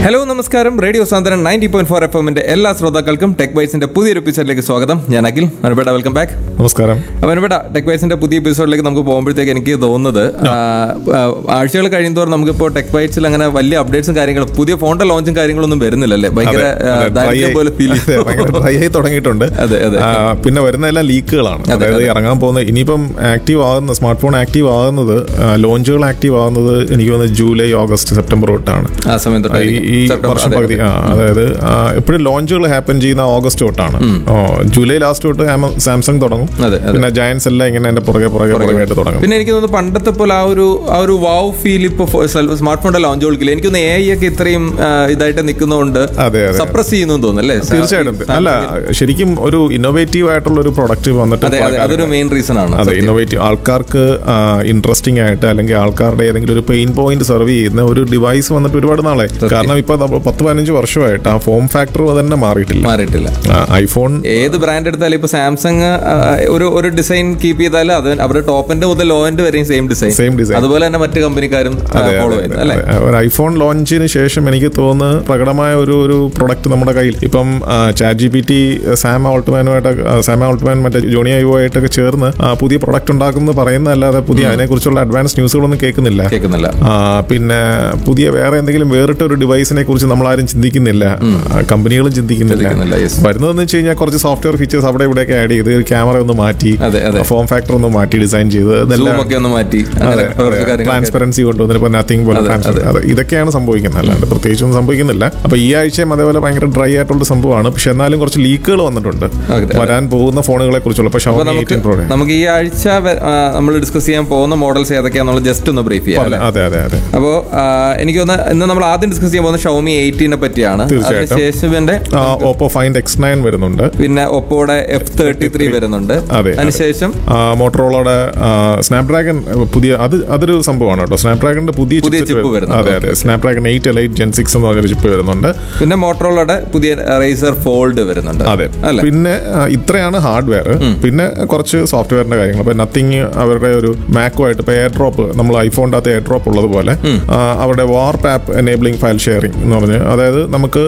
Hello നമസ്കാരം radio Santhwanam ninety point four F എമ്മിന്റെ എല്ലാ ശ്രോതാക്കൾക്കും ടെക് ബൈസിന്റെ പുതിയൊരു എപ്പിസോഡിലേക്ക് സ്വാഗതം ഞാൻ അഖിൽ അനുപേട്ട വെൽക്കം ബാക്ക് നമസ്കാരം അപ്പൊ അനുപേട്ട ടെക് ബൈസിന്റെ പുതിയ എപ്പിസോഡിലേക്ക് നമുക്ക് പോകുമ്പോഴത്തേക്ക് എനിക്ക് തോന്നുന്നത് ആ, ആ, ആഴ്ചകൾ കഴിയുന്നതോറും നമുക്കിപ്പോൾ ടെക് ബൈറ്റ്സിൽ അങ്ങനെ വലിയ അപ്ഡേറ്റ്സും കാര്യങ്ങളും പുതിയ ഫോണിന്റെ ലോഞ്ചും കാര്യങ്ങളൊന്നും വരുന്നില്ലല്ലേ ഭയങ്കര ആ, അതെ, dry ദാരിദ്ര്യം പോലെ ഫീൽ ആയി- അതെ, ഭയങ്കര ഡ്രൈ ആയി തുടങ്ങിയിട്ടുണ്ട് അതെ, അതെ. ആ, പിന്നെ വരുന്ന എല്ലാം ലീക്കുകളാണ് അതായത് ഇറങ്ങാൻ പോകുന്ന ഇനിയിപ്പം ആക്റ്റീവ് ആകുന്ന സ്മാർട്ട് ഫോൺ ആക്റ്റീവ് ആകുന്നത് ലോഞ്ചുകൾ ആക്റ്റീവ് ആകുന്നത് എനിക്ക് തോന്നുന്നത് ജൂലൈ ഓഗസ്റ്റ് സെപ്റ്റംബർ തൊട്ടാണ് ആ സമയം ഈ തൊട്ടായിരിക്കും. ഈ സെപ്റ്റംബർ, വർഷം അതെ. പകുതി ആ, അതായത് എപ്പോഴും ലോഞ്ചുകൾ ഹാപ്പൻ ചെയ്യുന്ന ഓഗസ്റ്റ് തൊട്ടാണ് ഓ, ജൂലൈ ലാസ്റ്റ് തൊട്ട് ആമ- സാംസങ് തുടങ്ങും അതെ, അതെ. പിന്നെ ജയൻസ് എല്ലാം ഇങ്ങനെ എന്റെ പുറകെ പുറകെ പുറകെയായിട്ട് തുടങ്ങും പിന്നെ എനിക്ക് തോന്നുന്നു പണ്ടത്തെ പോലെ ആ ഒരു ആ ഒരു വാവ് ഫീൽ ഇപ്പൊ സ്മാർട്ട് ഫോണിന്റെ ലോഞ്ച് കൊടുക്കില്ല എനിക്ക് തോന്നുന്നു എ ഐ ഒക്കെ ഇത്രയും ആ, ഇതായിട്ട് നിൽക്കുന്നതുകൊണ്ട് അതെ അതെ സപ്രസ് ചെയ്യുന്നു തോന്നുന്നു അല്ലേ തീർച്ചയായിട്ടും അല്ല ശരിക്കും ഒരു ഇന്നോവേറ്റീവ് ആയിട്ടുള്ള ഒരു പ്രൊഡക്റ്റ് വന്നിട്ട് അതെ അതെ അതൊരു മെയിൻ റീസൺ ആണ് അതെ ഇന്നോവേറ്റീവ് ആൾക്കാർക്ക് ഇൻട്രസ്റ്റിംഗ് ആയിട്ട് അല്ലെങ്കിൽ ആൾക്കാരുടെ ഏതെങ്കിലും ഒരു പെയിൻ പോയിന്റ് സെർവ് ചെയ്യുന്ന ഒരു ഡിവൈസ് വന്നിട്ട് ഒരുപാട് നാളെ കാരണം ഇപ്പൊ നമ്മ- പത്ത് പതിനഞ്ച് വർഷമായിട്ട് ആ ഫോം ഫാക്ടർ തന്നെ മാറിയിട്ടില്ല മാറിയിട്ടില്ല ഐഫോൺ ഏത് ബ്രാൻഡ് എടുത്താലും ഇപ്പൊ സാംസങ് ഒരു ഒരു ഡിസൈൻ കീപ്പ് ചെയ്താൽ അത് അവരുടെ ടോപ്പ് എൻഡ് മുതൽ ലോ എൻഡ് വരെയും സെയിം ഡിസൈൻ സെയിം ഡിസൈൻ അതുപോലെ തന്നെ മറ്റു കമ്പനിക്കാരും ഫോളോ ചെയ്യുന്നത് അല്ലെ ഒരു ഐഫോൺ ലോഞ്ചിന് ശേഷം എനിക്ക് തോന്നുന്നു പ്രകടമായ ഒരു ഒരു പ്രൊഡക്റ്റ് നമ്മുടെ കയ്യിൽ ഇപ്പം chat G P T Sam ഓൾട്ട്മാനുമായിട്ട് സാം ഓൾട്ട്മാൻ മറ്റേ ജോണി ഐവോ ആയിട്ടൊക്കെ ചേർന്ന് ആ, പുതിയ പ്രൊഡക്റ്റ് ഉണ്ടാക്കുന്നത് പറയുന്നതല്ലാതെ പുതിയ അതിനെക്കുറിച്ചുള്ള അഡ്വാൻസ് ന്യൂസുകളൊന്നും കേൾക്കുന്നില്ല കേൾക്കുന്നില്ല ആ, പിന്നെ പുതിയ വേറെ എന്തെങ്കിലും വേറിട്ട ഒരു ഡിവൈസിനെ കുറിച്ച് നമ്മൾ ആരും ചിന്തിക്കുന്നില്ല ആ, കമ്പനികളും ചിന്തിക്കുന്നില്ല ചിന്തിക്കുന്നില്ല, yes. വരുന്നതെന്ന് വെച്ച് കഴിഞ്ഞാൽ കുറച്ച് സോഫ്റ്റ്വെയർ ഫീച്ചേഴ്സ് അവിടെ ഇവിടെയൊക്കെ ആഡ് ചെയ്ത് ക്യാമറ ഒന്ന് മാറ്റി അതെ, അതെ. ഫോം ഫാക്ടർ ഒന്ന് മാറ്റി ഡിസൈൻ ചെയ്ത് സൂം ഇതെല്ലാം ഒക്കെ ഒന്ന് മാറ്റി അങ്ങനെ കുറച്ച് കാര്യങ്ങൾ ട്രാൻസ്പെറൻസി കൊണ്ടുവന്നിപ്പോ നത്തിങ് പോലെ transparent. അതെ, ഇതൊക്കെയാണ് സംഭവിക്കുന്നത് അല്ലാണ്ട് പ്രത്യേകിച്ചൊന്നും സംഭവിക്കുന്നില്ല അപ്പൊ ഈ ആഴ്ചയും അതേപോലെ ഭയങ്കര ഡ്രൈ ആയിട്ടുള്ള സംഭവമാണ് പക്ഷെ എന്നാലും കുറച്ച് ലീക്കുകൾ വന്നിട്ടുണ്ട് അതെ. വരാൻ പോകുന്ന ഫോണുകളെ കുറിച്ചുള്ള ഇപ്പൊ അപ്പൊ ഷവമി നമുക്ക് 18 Pro യുടെ. നമുക്ക് ഈ ആഴ്ച നമ്മൾ ഡിസ്കസ് ചെയ്യാൻ പോകുന്ന മോഡൽസ് ഏതൊക്കെയാണെന്നുള്ള ജസ്റ്റ് ഒന്ന് ബ്രീഫ് ചെയ്യാം അല്ലേ അതെ അതെ അതെ അപ്പോ ആ, എനിക്ക് തോന്നുന്നു ഇന്ന് നമ്മൾ ആദ്യം ഡിസ്കസ് ചെയ്യാൻ പോകുന്ന ഷൗമി എയ്റ്റീനെ പറ്റിയാണ് തീർച്ചയായിട്ടും. അതിനുശേഷം എന്റെ ഓപ്പോ ഫൈൻഡ് എക്സ് നയൻ വരുന്നുണ്ട് പിന്നെ ഒപ്പോടെ എഫ് തേർട്ടി ത്രീ വരുന്നുണ്ട് അതെ. അതിനുശേഷം മോട്ടറോളയുടെ സ്നാപ്ഡ്രാഗൺ പുതിയ അത് അതൊരു സംഭവമാണ് കേട്ടോ സ്നാപ്ഡ്രാഗണിന്റെ പുതിയ പുതിയ chip chip വരുന്നുണ്ട്. അതെ അതെ Snapdragon eight elite gen six എന്ന് പറഞ്ഞൊരു ചിപ്പ് വരുന്നുണ്ട് പിന്നെ മോട്ടറോളയുടെ പുതിയ റേസർ ഫോൾഡ് വരുന്നുണ്ട് അതെ അല്ലെ പിന്നെ ആ, ഇത്രയാണ് ഹാർഡ്വെയർ പിന്നെ കുറച്ച് സോഫ്റ്റ്വെയറിന്റെ കാര്യങ്ങൾ ഇപ്പൊ നത്തിങ് അവരുടെ ഒരു മാക്കുമായിട്ട് ഇപ്പൊ എയർ ഡ്രോപ്പ് നമ്മൾ ഐഫോണിന്റെ അകത്ത് എയർ ഡ്രോപ്പ് ഉള്ളതുപോലെ ആ, അവരുടെ വാർപ്പ് ആപ്പ് എനേബിളിംഗ് ഫയൽ ഷെയറിംഗ് എന്ന് പറഞ്ഞ് അതായത് നമുക്ക്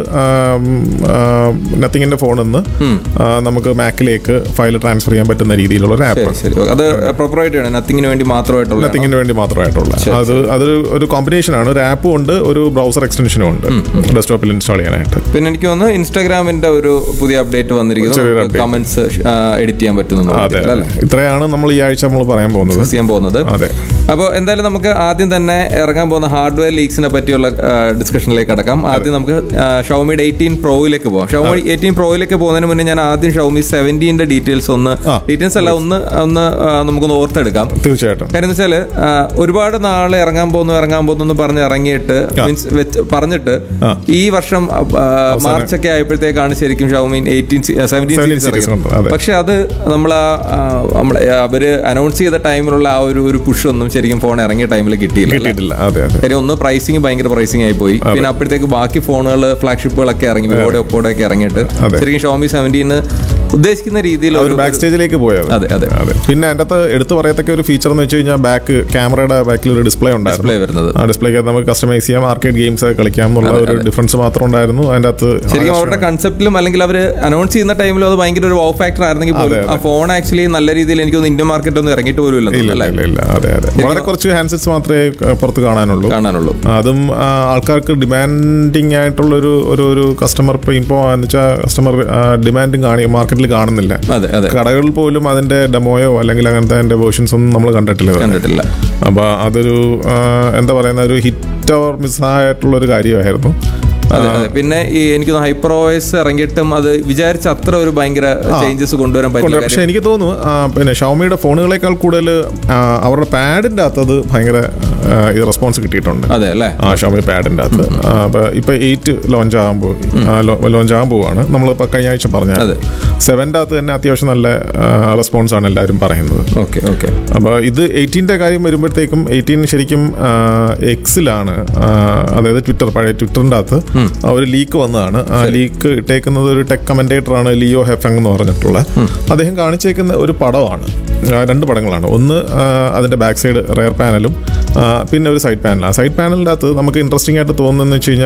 നത്തിങ്ങിന്റെ ഫോണിൽ നിന്ന് ആ, നമുക്ക് മാക്കിലേക്ക് ഫയൽ ട്രാൻസ്ഫർ ചെയ്യാൻ പറ്റുന്ന രീതിയിലുള്ള ഒരു ആപ്പ് ശരി ശരി അത് പ്രോപ്പറായിട്ട് ആണ് നത്തിങ്ങിന് വേണ്ടി മാത്രമായിട്ടുള്ള നത്തിങ്ങിന് വേണ്ടി മാത്രമായിട്ടുള്ള അത് അതൊരു ഒരു കോമ്പിനേഷൻ ആണ് ഒരു ആപ്പും ഉണ്ട് ഒരു ബ്രൗസർ എക്സ്റ്റൻഷനും ഉണ്ട് ഡെസ്ക്ടോപ്പിൽ ഇൻസ്റ്റാൾ ചെയ്യാനായിട്ട് പിന്നെ എനിക്ക് തോന്നുന്നു ഇൻസ്റ്റാഗ്രാമിന്റെ ഒരു പുതിയ അപ്ഡേറ്റ് ചെറിയൊരു വന്നിരിക്കുന്നു update. കമന്റ്സ് എഡിറ്റ് ചെയ്യാൻ പറ്റുന്നു അതെ അല്ലെ ഇത്രയാണ് നമ്മൾ ഈ ആഴ്ച നമ്മൾ പറയാൻ പോകുന്നത് ചെയ്യാൻ പോകുന്നത് അതെ അപ്പോൾ എന്തായാലും നമുക്ക് ആദ്യം തന്നെ ഇറങ്ങാൻ പോകുന്ന ഹാർഡ്വെയർ ലീക്സിനെ പറ്റിയുള്ള ഡിസ്കഷനിലേക്ക് കടക്കാം ആദ്യം നമുക്ക് ഷൗമിയുടെ എയ്റ്റീൻ പ്രോയിലേക്ക് പോകാം ഷൗമി എയ്റ്റീൻ പ്രോയിലേക്ക് പോകുന്നതിന് മുന്നേ ഞാൻ ആദ്യം ഷൗമി സെവൻറ്റീൻ്റെ ഡീറ്റെയിൽസ് ഒന്ന് ആ. ഡീറ്റെയിൽസ് അല്ല ഒന്ന് ഒന്ന് ആ, നമുക്കൊന്ന് ഓർത്തെടുക്കാം തീർച്ചയായിട്ടും കാര്യം എന്ന് വെച്ചാല് ആ, ഒരുപാട് നാള് ഇറങ്ങാൻ പോകുന്നു ഇറങ്ങാൻ പോകുന്നു എന്ന് പറഞ്ഞ് ഇറങ്ങിയിട്ട് മീൻസ് വെച്ച് പറഞ്ഞിട്ട് ആ. ഈ വർഷം ആ, മാർച്ച് ഒക്കെ ആയപ്പോഴത്തേക്കാണ് ശരിക്കും ഷൗമി എയ്റ്റീൻ സെവൻറ്റീൻ 17 series ഉണ്ട്, അതെ. പക്ഷെ അത് നമ്മൾ നമ്മളെ അവര് അനൗൺസ് ചെയ്ത ടൈമിലുള്ള ആ ഒരു ഒരു പുഷ് ഒന്നും ശരിക്കും ഫോൺ ഇറങ്ങിയ ടൈമിൽ കിട്ടിയില്ല അല്ലേ? കിട്ടിയിട്ടില്ല അതെ അതെ കാര്യം ഒന്ന് പ്രൈസിങ് ഭയങ്കര പ്രൈസിങ് ആയി പോയി പിന്നെ അപ്പോഴത്തേക്ക് ബാക്കി ഫോണുകൾ ഫ്ലാഗ്ഷിപ്പുകളൊക്കെ ഇറങ്ങി വിവോടെ ഒപ്പോടെ ഒക്കെ ഇറങ്ങിയിട്ട് അതെ. ശരിക്കും ഷോമി സെവൻറ്റീന് ഉദ്ദേശിക്കുന്ന രീതിയിൽ ഒരു ഒരു ബാക്ക് സ്റ്റേജിലേക്ക് പോയത് അതെ അതെ അതെ പിന്നെ അതിന്റെ അകത്ത് എടുത്തു പറയത്തക്ക ഒരു ഫീച്ചർ എന്ന് വെച്ച് കഴിഞ്ഞാൽ ബാക്ക് ക്യാമറയുടെ ബാക്കിൽ ഒരു ഡിസ്പ്ലേ ഉണ്ടായിരുന്നു ഡിസ്പ്ലേ വരുന്നത് ആ ഡിസ്പ്ലേക്ക് നമുക്ക് കസ്റ്റമൈസ് ചെയ്യാം ആർക്കേഡ് ഗെയിംസ് ഒക്കെ കളിക്കാം എന്നുള്ള ഒരു ഡിഫറൻസ് മാത്രം ഉണ്ടായിരുന്നു അതിന്റെ അകത്ത് ശരിക്കും അവരുടെ കൺസെപ്റ്റിലും അല്ലെങ്കിൽ അവർ അനൗൺസ് ചെയ്യുന്ന ടൈമിലും അത് ഭയങ്കര ഒരു വൗ ഫാക്ടർ ആയിരുന്നെങ്കിൽ പോലും ആ ഫോൺ ആക്ച്വലി നല്ല രീതിയിൽ എനിക്ക് തോന്നുന്നു ഇന്ത്യൻ മാർക്കറ്റ് ഒന്നും ഇറങ്ങിയിട്ട് പോലും ഇല്ല ഇല്ല ഇല്ല ഇല്ല ഇല്ല അതെ അതെ വളരെ കുറച്ച് ഹാൻഡ്സെറ്റ്സ് മാത്രമേ ആ, പുറത്ത് കാണാനുള്ളൂ കാണാനുള്ളൂ അതും ആ, ആൾക്കാർക്ക് ഡിമാൻഡിങ് ആയിട്ടുള്ള ഒരു ഒരു ഒരു കസ്റ്റമർ ഇപ്പോൾ എന്ന് വെച്ചാൽ കസ്റ്റമർ ഡിമാൻഡും കാണി മാർക്കറ്റിൽ കാണുന്നില്ല അതെ അതെ കടകളിൽ പോലും അതിന്റെ ഡെമോയോ അല്ലെങ്കിൽ അങ്ങനത്തെ അതിന്റെ വേർഷൻസ് ഒന്നും നമ്മൾ കണ്ടിട്ടില്ല ഇതുവരെ. കണ്ടിട്ടില്ല അപ്പൊ അതൊരു ആ, എന്താ പറയുന്ന ഒരു ഹിറ്റ് ഓർ മിസ് ആയിട്ടുള്ള ഒരു കാര്യമായിരുന്നു അതെ അതെ പിന്നെ ഈ എനിക്ക് ഹൈപ്പർ ഓയസ് ഇറങ്ങിയിട്ടും അത് വിചാരിച്ച അത്ര ഒരു ഭയങ്കര ചേഞ്ചസ് കൊണ്ടുവരാൻ പറ്റില്ല പക്ഷെ എനിക്ക് തോന്നുന്നു ആ, പിന്നെ ഷവമിയുടെ ഫോണുകളെക്കാൾ കൂടുതൽ ആ, അവരുടെ പാഡിന്റെ അകത്ത് അത് ഭയങ്കര ആ, ഇത് റെസ്പോൺസ് കിട്ടിയിട്ടുണ്ട് അതെ അല്ലേ ആ ഷവമി പാഡിന്റെ അകത്ത് ആ, അപ്പൊ ഇപ്പൊ എയ്റ്റ് ലോഞ്ച് ആകാൻ പോകും ലോഞ്ച് ആകാൻ പോവാണ് നമ്മളിപ്പോ കഴിഞ്ഞ ആഴ്ച പറഞ്ഞ അതെ. സെവന്റെ അകത്ത് തന്നെ അത്യാവശ്യം നല്ല റെസ്പോൺസ് ആണ് എല്ലാവരും പറയുന്നത് ഓക്കെ ഓക്കെ അപ്പോൾ ഇത് എയ്റ്റീൻ്റെ കാര്യം വരുമ്പോഴത്തേക്കും എയ്റ്റീൻ ശരിക്കും എക്സിലാണ് അതായത് ട്വിറ്റർ പഴയ ട്വിറ്ററിൻ്റെ അകത്ത് ആ ഒരു ലീക്ക് വന്നതാണ് ആ ലീക്ക് ഇട്ടേക്കുന്നത് ഒരു ടെക് കമന്റേറ്റർ ആണ് ലിയോ ഹെഫങ് എന്ന് പറഞ്ഞിട്ടുള്ള അദ്ദേഹം കാണിച്ചേക്കുന്ന ഒരു പടമാണ് ആ, രണ്ട് പടങ്ങളാണ് ഒന്ന് ആ, അതിന്റെ ബാക്ക് സൈഡ് റെയർ പാനലും ആ, പിന്നെ ഒരു സൈഡ് പാനലാണ് സൈഡ് പാനലിൻ്റെ അകത്ത് നമുക്ക് ഇൻട്രസ്റ്റിംഗ് ആയിട്ട് തോന്നുന്നതെന്ന് വെച്ച് കഴിഞ്ഞാൽ